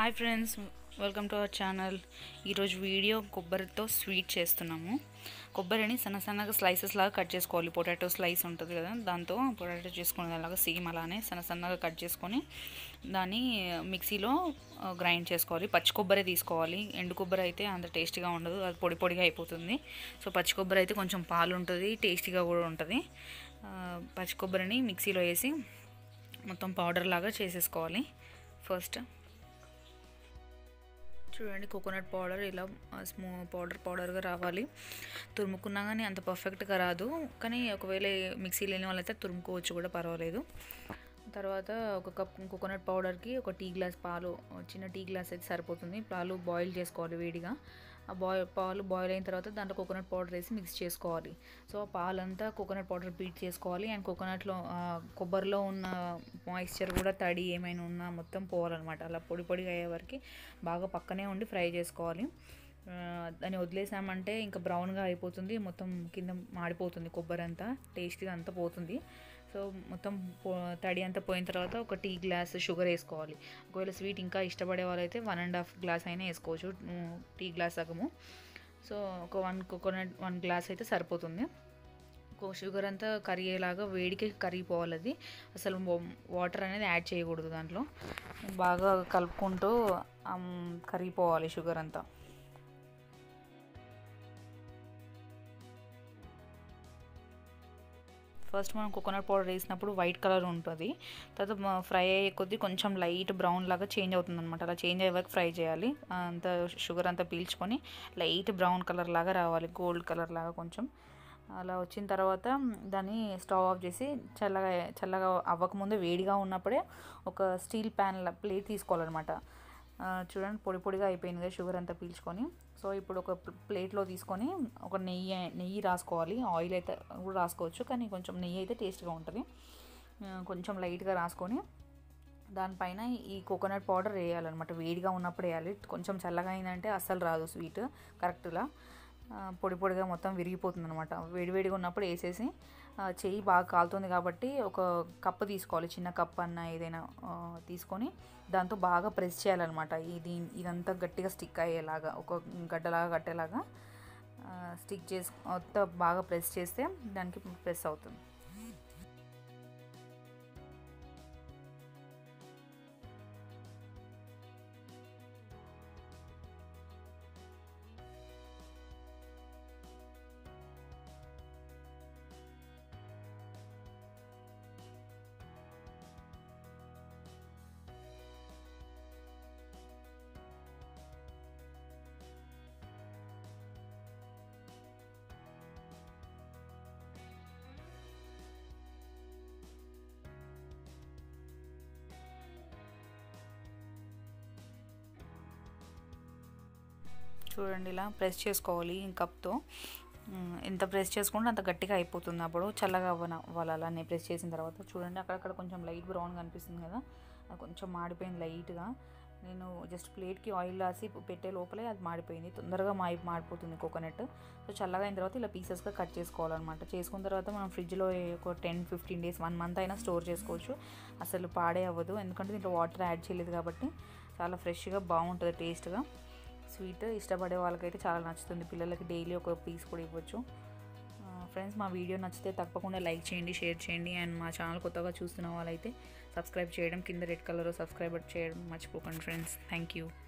hi friends welcome to our channel ఈరోజు video కొబ్బరితో sweet చేస్తున్నాము కొబ్బరిని సన్న సన్నగా స్లైసెస్ లాగా కట్ చేసుకోవాలి పొటాటో స్లైస్ ఉంటుంది కదా దాంతో పొటాటో చేసుకునే అలాగా సేమ్ అలానే సన్న సన్నగా కట్ చేసుకొని దాన్ని మిక్సీలో గ్రైండ్ చేసుకోవాలి పచ్చి కొబ్బరి తీసుకోవాలి ఎండు కొబ్బరి అయితే అంత టేస్టీగా ఉండదు అది పొడి పొడిగా అయిపోతుంది సో పచ్చి కొబ్బరి అయితే కొంచెం పాలు ఉంటుంది టేస్టీగా కూడా ఉంటుంది ఆ, పచ్చి కొబ్బరిని మిక్సీలో వేసి మొత్తం పౌడర్ లాగా చేసేసుకోవాలి ఫస్ట్ చూడండి కోకోనట్ పౌడర్ ఇలా స్మూ పౌడర్ పౌడర్గా రావాలి తురుముకున్నా కానీ అంత పర్ఫెక్ట్గా రాదు కానీ ఒకవేళ మిక్సీ లేని వాళ్ళైతే తురుముకోవచ్చు కూడా పర్వాలేదు తర్వాత ఒక కప్ కోకోనట్ పౌడర్కి ఒక టీ గ్లాస్ పాలు చిన్న టీ గ్లాస్ అయితే సరిపోతుంది పాలు బాయిల్ చేసుకోవాలి వేడిగా ఆ బాయ్ పాలు బాయిల్ అయిన తర్వాత దాంట్లో కోకోనట్ పౌడర్ వేసి మిక్స్ చేసుకోవాలి సో ఆ పాలంతా కోకోనట్ పౌడర్ బీట్ చేసుకోవాలి అండ్ కోకోనట్లో ఆ, కొబ్బరిలో ఉన్న మాయిశ్చర్ కూడా తడి ఏమైనా ఉన్నా మొత్తం పోవాలన్నమాట అలా పొడి పొడిగా అయ్యే వరకు బాగా పక్కనే ఉండి ఫ్రై చేసుకోవాలి ఆ, దాన్ని వదిలేసామంటే ఇంకా బ్రౌన్గా అయిపోతుంది మొత్తం కింద మాడిపోతుంది కొబ్బరి అంతా టేస్ట్గా అంతా పోతుంది సో మొత్తం పో తడి అంతా పోయిన తర్వాత ఒక టీ గ్లాస్ షుగర్ వేసుకోవాలి ఒకవేళ స్వీట్ ఇంకా ఇష్టపడే వాళ్ళైతే వన్ అండ్ హాఫ్ గ్లాస్ అయినా వేసుకోవచ్చు ఉమ్, టీ గ్లాస్ సగము సో ఒక వన్ కోకోనట్ వన్ గ్లాస్ అయితే సరిపోతుంది కో షుగర్ అంతా కరిగేలాగా వేడికి కరిగిపోవాలి అది అసలు వాటర్ అనేది యాడ్ చేయకూడదు దాంట్లో బాగా కలుపుకుంటూ ఆమ్, కరిగిపోవాలి షుగర్ అంతా ఫస్ట్ మనం కోకోనట్ పౌడర్ వేసినప్పుడు వైట్ కలర్ ఉంటుంది తర్వాత మ- ఫ్రై అయ్యే కొద్దీ కొంచెం లైట్ బ్రౌన్ లాగా చేంజ్ అవుతుంది అనమాట అలా చేంజ్ అయ్యే వరకు ఫ్రై చేయాలి అంత షుగర్ అంతా పీల్చుకొని లైట్ బ్రౌన్ కలర్ లాగా రావాలి గోల్డ్ కలర్ లాగా కొంచెం అలా వచ్చిన తర్వాత దాన్ని స్టవ్ ఆఫ్ చేసి చల్లగా చల్లగా అవ్వకముందే వేడిగా ఉన్నప్పుడే ఒక స్టీల్ ప్యాన్ ప్లేట్ తీసుకోవాలన్నమాట ఆ, చూడండి పొడి పొడిగా అయిపోయింది కదా షుగర్ అంతా పీల్చుకొని సో ఇప్పుడు ఒక ప్ల- ప్లేట్లో తీసుకొని ఒక నెయ్యి నెయ్యి రాసుకోవాలి ఆయిల్ అయితే కూడా రాసుకోవచ్చు కానీ కొంచెం నెయ్యి అయితే టేస్ట్గా ఉంటుంది ఆ, కొంచెం లైట్గా రాసుకొని దానిపైన ఈ కోకోనట్ పౌడర్ వేయాలన్నమాట వేడిగా ఉన్నప్పుడు వేయాలి కొంచెం చల్లగా అయిందంటే అస్సలు రాదు స్వీట్ కరెక్ట్గా ఆ, పొడి పొడిగా మొత్తం విరిగిపోతుంది అనమాట వేడివేడిగా ఉన్నప్పుడు వేసేసి ఆ, చెయ్యి బాగా కాలుతుంది కాబట్టి ఒక కప్పు తీసుకోవాలి చిన్న కప్ అన్న ఏదైనా ఆ, తీసుకొని దాంతో బాగా ప్రెస్ చేయాలన్నమాట ఇది ఇదంతా గట్టిగా స్టిక్ అయ్యేలాగా ఒక గడ్డలాగా కట్టేలాగా స్టిక్ చేసి మొత్తం బాగా ప్రెస్ చేస్తే దానికి ప్రెస్ అవుతుంది చూడండి ఇలా ప్రెస్ చేసుకోవాలి ఈ కప్తో ఉమ్, ఎంత ప్రెస్ చేసుకుంటే అంత గట్టిగా అయిపోతుంది అప్పుడు చల్లగా అవ్వన అవ్వాలి అలానే ప్రెస్ చేసిన తర్వాత చూడండి అక్కడక్కడ కొంచెం లైట్ బ్రౌన్ కనిపిస్తుంది కదా అది కొంచెం మాడిపోయింది లైట్గా నేను జస్ట్ ప్లేట్కి ఆయిల్ రాసి పెట్టే లోపలే అది మాడిపోయింది తొందరగా మాడి మాడిపోతుంది కోకోనట్ సో చల్లగా అయిన తర్వాత ఇలా పీసెస్గా కట్ చేసుకోవాలన్నమాట చేసుకున్న తర్వాత మనం ఫ్రిడ్జ్లో ఒక ten fifteen days one month అయినా స్టోర్ చేసుకోవచ్చు అసలు పాడే అవ్వదు ఎందుకంటే దీంట్లో వాటర్ యాడ్ చేయలేదు కాబట్టి చాలా ఫ్రెష్గా బాగుంటుంది టేస్ట్గా స్వీట్ ఇష్టపడే వాళ్ళకైతే చాలా నచ్చుతుంది పిల్లలకి డైలీ ఒక పీస్ కూడా ఇవ్వచ్చు ఫ్రెండ్స్ మా వీడియో నచ్చితే తప్పకుండా లైక్ చేయండి షేర్ చేయండి అండ్ మా ఛానల్ కొత్తగా చూస్తున్న వాళ్ళైతే సబ్స్క్రైబ్ చేయడం కింద రెడ్ కలర్ సబ్స్క్రైబ్ చేయడం మర్చిపోకండి ఫ్రెండ్స్ థ్యాంక్ యూ